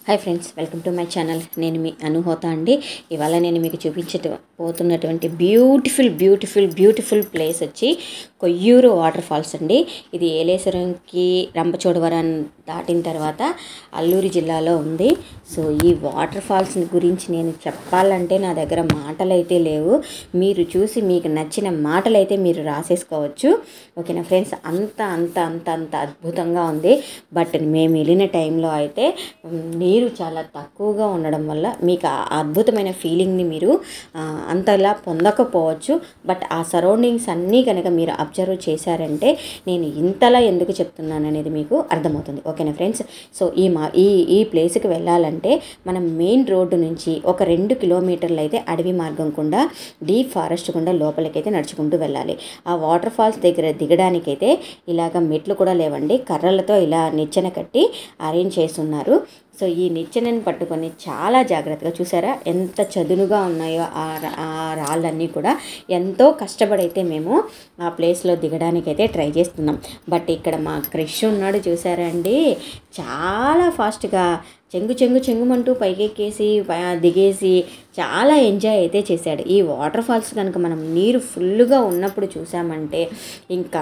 hi friends welcome to my channel నేను మీ అనుహోత అండి ఇవాళ నేను మీకు చూపించట పోతున్నటువంటి బ్యూటిఫుల్ బ్యూటిఫుల్ బ్యూటిఫుల్ ప్లేస్ వచ్చి కొయ్యూరు వాటర్ ఫాల్స్ అండి ఇది ఏలేశ్వరంకి రంపచోడవరం దాటిన తర్వాత అల్లూరి జిల్లాలో ఉంది సో ఈ వాటర్ ఫాల్స్ గురించి నేను చెప్పాలంటే నా దగ్గర మాటలు అయితే లేవు మీరు చూసి మీకు నచ్చిన మాటలు అయితే మీరు రాసేసుకోవచ్చు ఓకేనా ఫ్రెండ్స్ అంత అంత అంత అంత అద్భుతంగా ఉంది బట్ మేము వెళ్ళిన టైంలో అయితే ఉమ్, నీరు చాలా తక్కువగా ఉండడం వల్ల మీకు ఆ అద్భుతమైన ఫీలింగ్ని మీరు ఆ, అంతలా పొందకపోవచ్చు బట్ ఆ సరౌండింగ్స్ అన్నీ కనుక మీరు అబ్జర్వ్ చేశారంటే నేను ఇంతలా ఎందుకు చెప్తున్నాను అనేది మీకు అర్థమవుతుంది ఓకేనా ఫ్రెండ్స్ సో ఈ మా ఈ ఈ ప్లేస్కి వెళ్ళాలంటే మనం మెయిన్ రోడ్డు నుంచి ఒక రెండు కిలోమీటర్లు అయితే అడవి మార్గం గుండా డీప్ ఫారెస్ట్ గుండా లోపలికైతే నడుచుకుంటూ వెళ్ళాలి ఆ వాటర్ ఫాల్స్ దగ్గర దిగడానికైతే ఇలాగ మెట్లు కూడా లేవండి కర్రలతో ఇలా నిచ్చెన కట్టి అరేంజ్ చేస్తున్నారు సో ఈ నిచ్చెనని పట్టుకొని చాలా జాగ్రత్తగా చూసారా ఎంత చదునుగా ఉన్నాయో ఆ రా- ఆ రాళ్ళన్నీ కూడా ఎంతో కష్టపడైతే మేము ఆ ప్లేస్లో దిగడానికైతే ట్రై చేస్తున్నాం బట్ ఇక్కడ మా క్రిష్ ఉన్నాడు చూసారా అండి చాలా ఫాస్ట్గా చెంగు చెంగు చెంగుమంటూ పైకెక్కేసి పై- దిగేసి చాలా ఎంజాయ్ అయితే చేశాడు ఈ వాటర్ ఫాల్స్ కనుక మనం నీరు ఫుల్గా ఉన్నప్పుడు చూసామంటే ఇంకా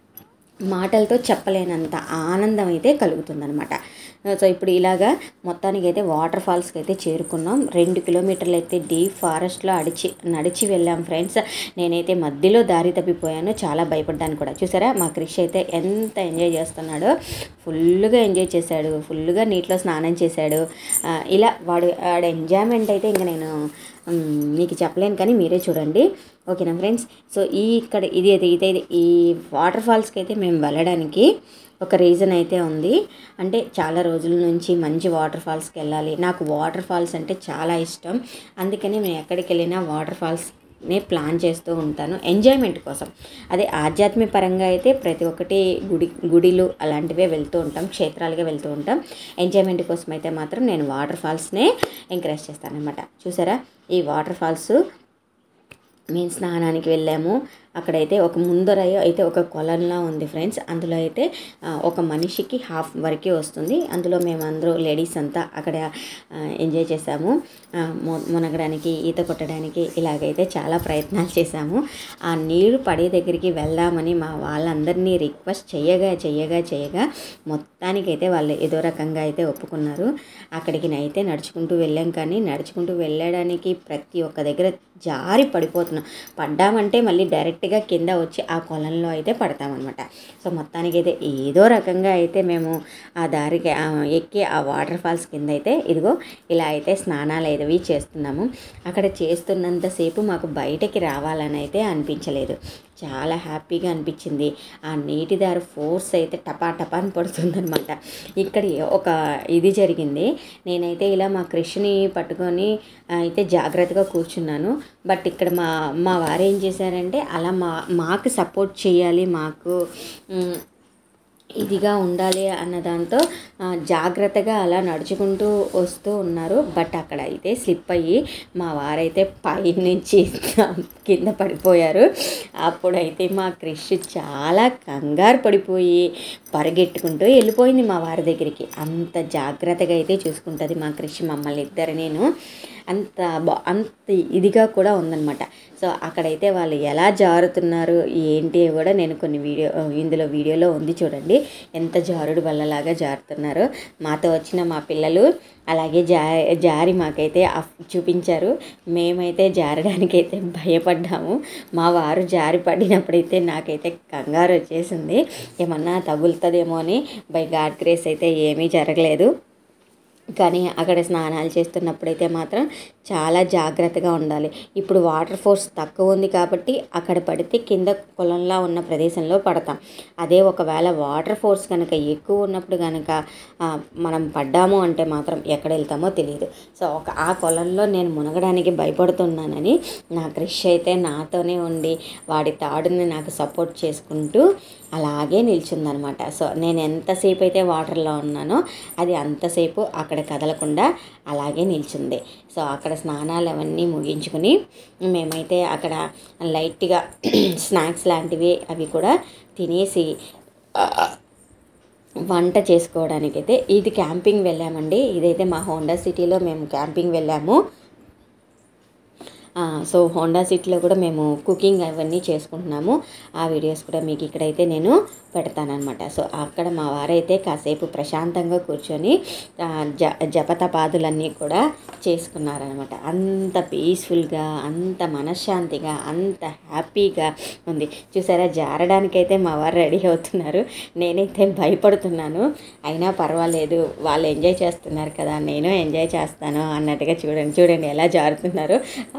మాటలతో చెప్పలేనంత ఆనందం అయితే కలుగుతుందనమాట సో ఇప్పుడు ఇలాగా మొత్తానికి అయితే వాటర్ ఫాల్స్కి అయితే చేరుకున్నాం రెండు కిలోమీటర్లు అయితే డీప్ ఫారెస్ట్లో అడిచి నడిచి వెళ్ళాం ఫ్రెండ్స్ నేనైతే మధ్యలో దారి తప్పిపోయాను చాలా భయపడ్డాను కూడా చూసారా మా క్రిష్ అయితే ఎంత ఎంజాయ్ చేస్తున్నాడో ఫుల్గా ఎంజాయ్ చేశాడు ఫుల్గా నీటిలో స్నానం చేశాడు ఆ, ఇలా వాడు వాడు ఎంజాయ్మెంట్ అయితే ఇంకా నేను మ్, మీకు చెప్పలేను కానీ మీరే చూడండి ఓకేనా ఫ్రెండ్స్ సో ఈ ఇక్కడ ఇది అయితే ఇదే ఈ వాటర్ ఫాల్స్కి అయితే మేము వెళ్ళడానికి ఒక రీజన్ అయితే ఉంది అంటే చాలా రోజుల నుంచి మంచి వాటర్ ఫాల్స్కి వెళ్ళాలి నాకు వాటర్ ఫాల్స్ అంటే చాలా ఇష్టం అందుకని నేను ఎక్కడికి వెళ్ళినా వాటర్ ఫాల్స్ నే ప్లాన్ చేస్తూ ఉంటాను ఎంజాయ్మెంట్ కోసం అదే ఆధ్యాత్మిక పరంగా అయితే ప్రతి ఒక్కటి గుడి గుడిలు అలాంటివే వెళ్తూ ఉంటాం క్షేత్రాలుగా వెళ్తూ ఉంటాం ఎంజాయ్మెంట్ కోసం అయితే మాత్రం నేను వాటర్ ఫాల్స్నే ఎంకరేజ్ చేస్తాను అనమాట చూసారా ఈ వాటర్ ఫాల్స్ మేము స్నానానికి వెళ్ళాము అక్కడైతే ఒక ముందర అయితే ఒక కొలంలా ఉంది ఫ్రెండ్స్ అందులో అయితే ఆ, ఒక మనిషికి హాఫ్ వరకే వస్తుంది అందులో మేము అందరూ లేడీస్ అంతా అక్కడ ఆ, ఎంజాయ్ చేసాము ఆ, మొ- మునగడానికి ఈత కొట్టడానికి ఇలాగైతే చాలా ప్రయత్నాలు చేశాము ఆ నీరు పడే దగ్గరికి వెళ్దామని మా వాళ్ళందరినీ రిక్వెస్ట్ చేయగా చేయగా చేయగా మొత్తానికైతే వాళ్ళు ఏదో రకంగా అయితే ఒప్పుకున్నారు అక్కడికి అయితే నడుచుకుంటూ వెళ్ళాం కానీ నడుచుకుంటూ వెళ్ళడానికి ప్రతి ఒక్క దగ్గర జారి పడిపోతున్నాం పడ్డామంటే మళ్ళీ డైరెక్ట్గా కింద వచ్చి ఆ కొలంలో అయితే పడతామన్నమాట సో మొత్తానికి అయితే ఏదో రకంగా అయితే మేము ఆ దారికి ఆ ఎక్కి ఆ వాటర్ ఫాల్స్ కింద అయితే ఇదిగో ఇలా అయితే స్నానాలు అయితే చేస్తున్నాము అక్కడ చేస్తున్నంతసేపు మాకు బయటకి రావాలని అయితే అనిపించలేదు చాలా హ్యాపీగా అనిపించింది ఆ నీటి దారి ఫోర్స్ అయితే టపా టపా అని పడుతుందనమాట ఇక్కడ ఒక ఇది జరిగింది నేనైతే ఇలా మా కృష్ణని పట్టుకొని ఆ, అయితే జాగ్రత్తగా కూర్చున్నాను బట్ ఇక్కడ మా మా వారు ఏం చేశారంటే అలా మా మాకు సపోర్ట్ చేయాలి మాకు మ్, ఇదిగా ఉండాలి అన్న దాంతో ఆ, జాగ్రత్తగా అలా నడుచుకుంటూ వస్తూ ఉన్నారు బట్ అక్కడ అయితే స్లిప్ అయ్యి మా వారైతే పైనుంచి కింద పడిపోయారు అప్పుడైతే మా క్రిష్ చాలా కంగారు పడిపోయి పరిగెట్టుకుంటూ వెళ్ళిపోయింది మా వారి దగ్గరికి అంత జాగ్రత్తగా అయితే చూసుకుంటుంది మా క్రిష్ మమ్మల్ని ఇద్దరు నేను అంత బా అంత ఇదిగా కూడా ఉందన్నమాట సో అక్కడైతే వాళ్ళు ఎలా జారుతున్నారు ఏంటి కూడా నేను కొన్ని వీడియో ఇందులో వీడియోలో ఉంది చూడండి ఎంత జారుడు వల్లలాగా జారుతున్నారో మాతో వచ్చిన మా పిల్లలు అలాగే జా జారి మాకైతే అఫ్- చూపించారు మేమైతే జారడానికైతే భయపడ్డాము మా వారు జారి పడినప్పుడైతే నాకైతే కంగారు వచ్చేసింది ఏమన్నా తగులుతుందేమో అని బై గాడ్ గ్రేస్ అయితే ఏమీ జరగలేదు కానీ అక్కడ స్నానాలు చేస్తున్నప్పుడైతే మాత్రం చాలా జాగ్రత్తగా ఉండాలి ఇప్పుడు వాటర్ ఫోర్స్ తక్కువ ఉంది కాబట్టి అక్కడ పడితే కింద కొలంలా ఉన్న ప్రదేశంలో పడతాం అదే ఒకవేళ వాటర్ ఫోర్స్ కనుక ఎక్కువ ఉన్నప్పుడు కనుక ఆ, మనం పడ్డాము అంటే మాత్రం ఎక్కడ వెళ్తామో తెలియదు సో ఒక ఆ కొలంలో నేను మునగడానికి భయపడుతున్నానని నా క్రిష్ అయితే నాతోనే ఉండి వాడి తాడుని నాకు సపోర్ట్ చేసుకుంటూ అలాగే నిల్చుందనమాట సో నేను ఎంతసేపు అయితే వాటర్లో ఉన్నానో అది అంతసేపు అక్కడ కదలకుండా అలాగే నిల్చుంది సో అక్కడ స్నానాలు అవన్నీ ముగించుకుని మేమైతే అక్కడ లైట్గా స్నాక్స్ లాంటివి అవి కూడా తినేసి వంట చేసుకోవడానికి అయితే ఇది క్యాంపింగ్ వెళ్ళామండి ఇదైతే మా హోండా సిటీలో మేము క్యాంపింగ్ వెళ్ళాము ఆ, సో హోండా సిటీలో కూడా మేము కుకింగ్ అవన్నీ చేసుకుంటున్నాము ఆ వీడియోస్ కూడా మీకు ఇక్కడైతే నేను పెడతానమాట సో అక్కడ మా వారైతే కాసేపు ప్రశాంతంగా కూర్చొని ఆ, జ జపతపాదులన్నీ కూడా చేసుకున్నారనమాట అంత పీస్ఫుల్గా అంత మనశ్శాంతిగా అంత హ్యాపీగా ఉంది చూసారా జారడానికైతే మా వారు రెడీ అవుతున్నారు నేనైతే భయపడుతున్నాను అయినా పర్వాలేదు వాళ్ళు ఎంజాయ్ చేస్తున్నారు కదా నేను ఎంజాయ్ చేస్తాను అన్నట్టుగా చూడండి చూడండి ఎలా జారుతున్నారు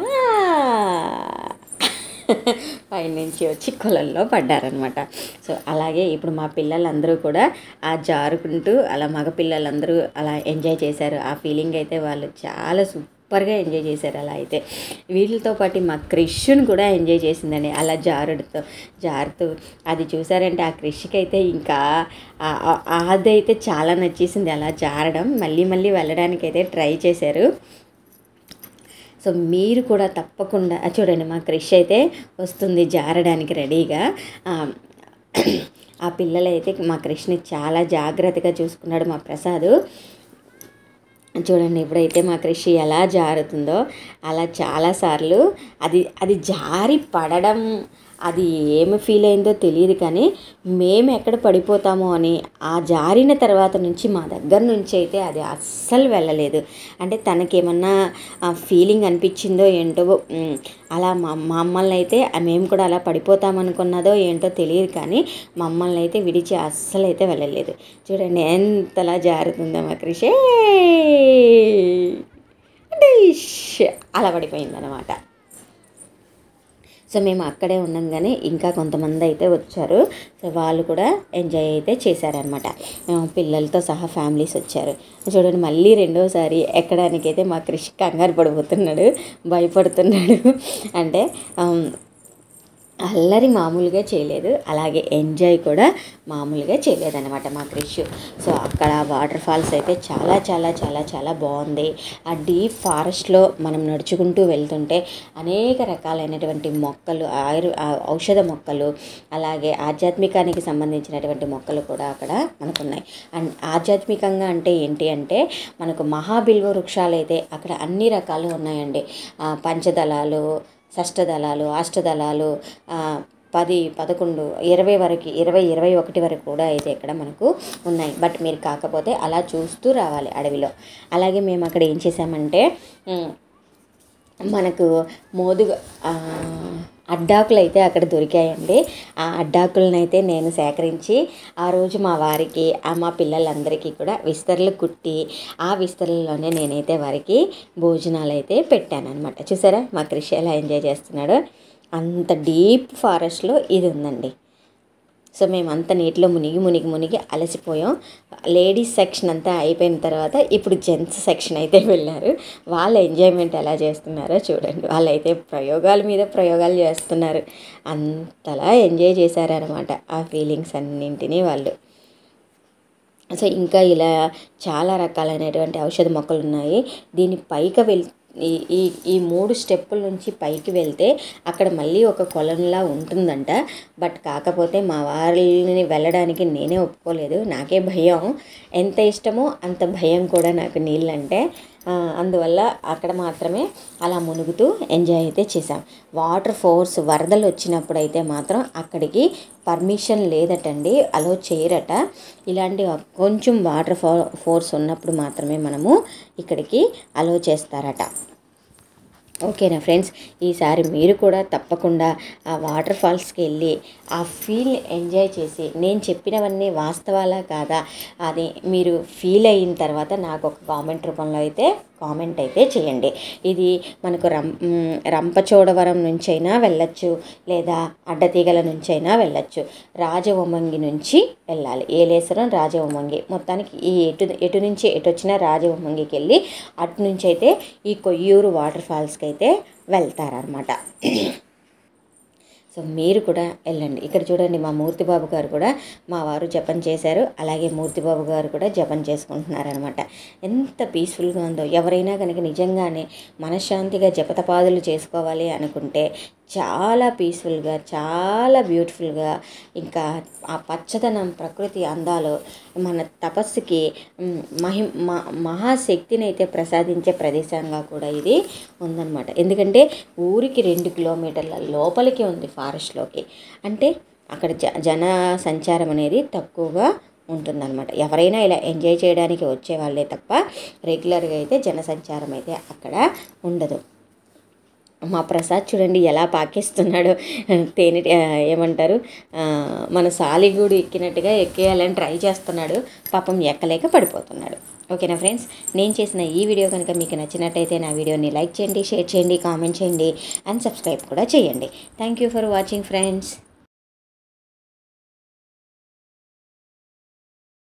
పైనుంచి వచ్చి కొలల్లో పడ్డారనమాట సో అలాగే ఇప్పుడు మా పిల్లలందరూ కూడా ఆ జారుకుంటూ అలా మగ పిల్లలందరూ అలా ఎంజాయ్ చేశారు ఆ ఫీలింగ్ అయితే వాళ్ళు చాలా సూపర్గా ఎంజాయ్ చేశారు అలా అయితే వీళ్ళతో పాటు మా క్రిష్ను కూడా ఎంజాయ్ చేసిందండి అలా జారుడుతో జారుతూ అది చూసారంటే ఆ క్రిష్కి అయితే ఇంకా ఆ- ఆ- అదైతే చాలా నచ్చేసింది అలా జారడం మళ్ళీ మళ్ళీ వెళ్ళడానికి అయితే ట్రై చేశారు సో మీరు కూడా తప్పకుండా ఆ, చూడండి మా క్రిష్ అయితే వస్తుంది జారడానికి రెడీగా ఆ, ఆ పిల్లలైతే మా క్రిష్ని చాలా జాగ్రత్తగా చూసుకున్నాడు మా ప్రసాద్ చూడండి ఇప్పుడైతే మా కృషి ఎలా జారుతుందో అలా చాలాసార్లు అది అది జారి పడడం అది ఏమి ఫీల్ అయిందో తెలియదు కానీ మేము ఎక్కడ పడిపోతామో అని ఆ జారిన తర్వాత నుంచి మా దగ్గర నుంచి అయితే అది అస్సలు వెళ్ళలేదు అంటే తనకేమన్నా ఫీలింగ్ అనిపించిందో ఏంటో ఉమ్, అలా మా మమ్మల్ని అయితే ఆ మేము కూడా అలా పడిపోతామనుకున్నదో ఏంటో తెలియదు కానీ మమ్మల్ని అయితే విడిచి అస్సలు అయితే వెళ్ళలేదు చూడండి ఎంతలా జారుతుందో మా కృషి డిష్ అలా పడిపోయింది అనమాట సో మేము అక్కడే ఉన్నాం కానీ ఇంకా కొంతమంది అయితే వచ్చారు సో వాళ్ళు కూడా ఎంజాయ్ అయితే చేశారనమాట ఆ, పిల్లలతో సహా ఫ్యామిలీస్ వచ్చారు చూడండి మళ్ళీ రెండోసారి ఎక్కడానికైతే మా కృషి కంగారు పడిపోతున్నాడు భయపడుతున్నాడు అంటే ఆమ్, అల్లరి మామూలుగా చేయలేదు అలాగే ఎంజాయ్ కూడా మామూలుగా చేయలేదన్నమాట మా క్రిష్ సో అక్కడ వాటర్ ఫాల్స్ అయితే చాలా చాలా చాలా చాలా బాగుంది ఆ డీప్ ఫారెస్ట్లో మనం నడుచుకుంటూ వెళ్తుంటే అనేక రకాలైనటువంటి మొక్కలు ఆయుర్ ఆ ఔషధ మొక్కలు అలాగే ఆధ్యాత్మికానికి సంబంధించినటువంటి మొక్కలు కూడా అక్కడ మనకున్నాయి అండ్ ఆధ్యాత్మికంగా అంటే ఏంటి అంటే మనకు మహాబిల్వ వృక్షాలు అయితే అక్కడ అన్ని రకాలు ఉన్నాయండి ఆ, పంచదళాలు షష్టదళాలు అష్టదళాలు ఆ, పది పదకొండు ఇరవై వరకు ఇరవై ఇరవై ఒకటి వరకు కూడా అయితే ఇక్కడ మనకు ఉన్నాయి బట్ మీరు కాకపోతే అలా చూస్తూ రావాలి అడవిలో అలాగే మేము అక్కడ ఏం చేసామంటే ఉమ్, మనకు మోదుగా ఆ, అడ్డాకులు అయితే అక్కడ దొరికాయండి ఆ అడ్డాకులను అయితే నేను సేకరించి ఆ రోజు మా వారికి ఆ మా పిల్లలందరికీ కూడా విస్తరలు కుట్టి ఆ విస్తరలలోనే నేనైతే వారికి భోజనాలు అయితే పెట్టాను అనమాట చూసారా మా కృషి ఎలా ఎంజాయ్ చేస్తున్నాడో అంత డీప్ ఫారెస్ట్లో ఇది ఉందండి సో మేము అంత నీటిలో మునిగి మునిగి మునిగి అలసిపోయాం లేడీస్ సెక్షన్ అంతా అయిపోయిన తర్వాత ఇప్పుడు జెంట్స్ సెక్షన్ అయితే వెళ్ళారు వాళ్ళ ఎంజాయ్మెంట్ ఎలా చేస్తున్నారో చూడండి వాళ్ళైతే ప్రయోగాల మీద ప్రయోగాలు చేస్తున్నారు అంతలా ఎంజాయ్ చేశారనమాట ఆ ఫీలింగ్స్ అన్నింటినీ వాళ్ళు సో ఇంకా ఇలా చాలా రకాలైనటువంటి ఔషధ మొక్కలు ఉన్నాయి దీని పైకి వెళ్ ఈ ఈ ఈ మూడు స్టెప్పుల నుంచి పైకి వెళ్తే అక్కడ మళ్ళీ ఒక కొలంలా ఉంటుందంట బట్ కాకపోతే మా వారిని వెళ్ళడానికి నేనే ఒప్పుకోలేదు నాకే భయం ఎంత ఇష్టమో అంత భయం కూడా నాకు నీళ్ళంటే ఆ, అందువల్ల అక్కడ మాత్రమే అలా మునుగుతూ ఎంజాయ్ అయితే చేసాం వాటర్ ఫోర్స్ వరదలు వచ్చినప్పుడు అయితే మాత్రం అక్కడికి పర్మిషన్ లేదటండి అలో చేయరట ఇలాంటి కొంచెం వాటర్ ఫో ఫోర్స్ ఉన్నప్పుడు మాత్రమే మనము ఇక్కడికి అలో చేస్తారట ఓకేనా ఫ్రెండ్స్ ఈసారి మీరు కూడా తప్పకుండా ఆ వాటర్ ఫాల్స్కి వెళ్ళి ఆ ఫీల్ ఎంజాయ్ చేసి నేను చెప్పినవన్నీ వాస్తవాలా కాదా అది మీరు ఫీల్ అయిన తర్వాత నాకు ఒక కామెంట్ రూపంలో అయితే కామెంట్ అయితే చేయండి ఇది మనకు రం మ్, రంపచోడవరం నుంచైనా వెళ్ళొచ్చు లేదా అడ్డతీగల నుంచైనా వెళ్ళొచ్చు రాజవొమ్మంగి నుంచి వెళ్ళాలి ఏలేశ్వరం రాజవొమ్మంగి మొత్తానికి ఈ ఎటు ఎటు నుంచి ఎటు వచ్చినా రాజవొమ్మంగికి వెళ్ళి అటు నుంచి అయితే ఈ కొయ్యూరు వాటర్ ఫాల్స్కి అయితే వెళ్తారనమాట సో మీరు కూడా వెళ్ళండి ఇక్కడ చూడండి మా మూర్తిబాబు గారు కూడా మా వారు జపం చేశారు అలాగే మూర్తిబాబు గారు కూడా జపం చేసుకుంటున్నారనమాట ఎంత పీస్ఫుల్గా ఉందో ఎవరైనా కనుక నిజంగానే మనశ్శాంతిగా జపతపాదులు చేసుకోవాలి అనుకుంటే చాలా పీస్ఫుల్గా చాలా బ్యూటిఫుల్గా ఇంకా ఆ పచ్చదనం ప్రకృతి అందాలు మన తపస్సుకి మ్, మహి మ మహాశక్తిని అయితే ప్రసాదించే ప్రదేశంగా కూడా ఇది ఉందన్నమాట ఎందుకంటే ఊరికి రెండు కిలోమీటర్ల లోపలికి ఉంది ఫారెస్ట్లోకి అంటే అక్కడ జ జన సంచారం అనేది తక్కువగా ఉంటుందన్నమాట ఎవరైనా ఇలా ఎంజాయ్ చేయడానికి వచ్చే వాళ్ళే తప్ప రెగ్యులర్గా అయితే జనసంచారం అయితే అక్కడ ఉండదు మా ప్రసాద్ చూడండి ఎలా పాకిస్తున్నాడో తేనె ఆ, ఏమంటారు ఆ, మన సాలిగూడు ఎక్కినట్టుగా ఎక్కేయాలని ట్రై చేస్తున్నాడు పాపం ఎక్కలేక పడిపోతున్నాడు ఓకేనా ఫ్రెండ్స్ నేను చేసిన ఈ వీడియో కనుక మీకు నచ్చినట్టయితే నా వీడియోని లైక్ చేయండి షేర్ చేయండి కామెంట్ చేయండి అండ్ సబ్స్క్రైబ్ కూడా చేయండి thank you for watching friends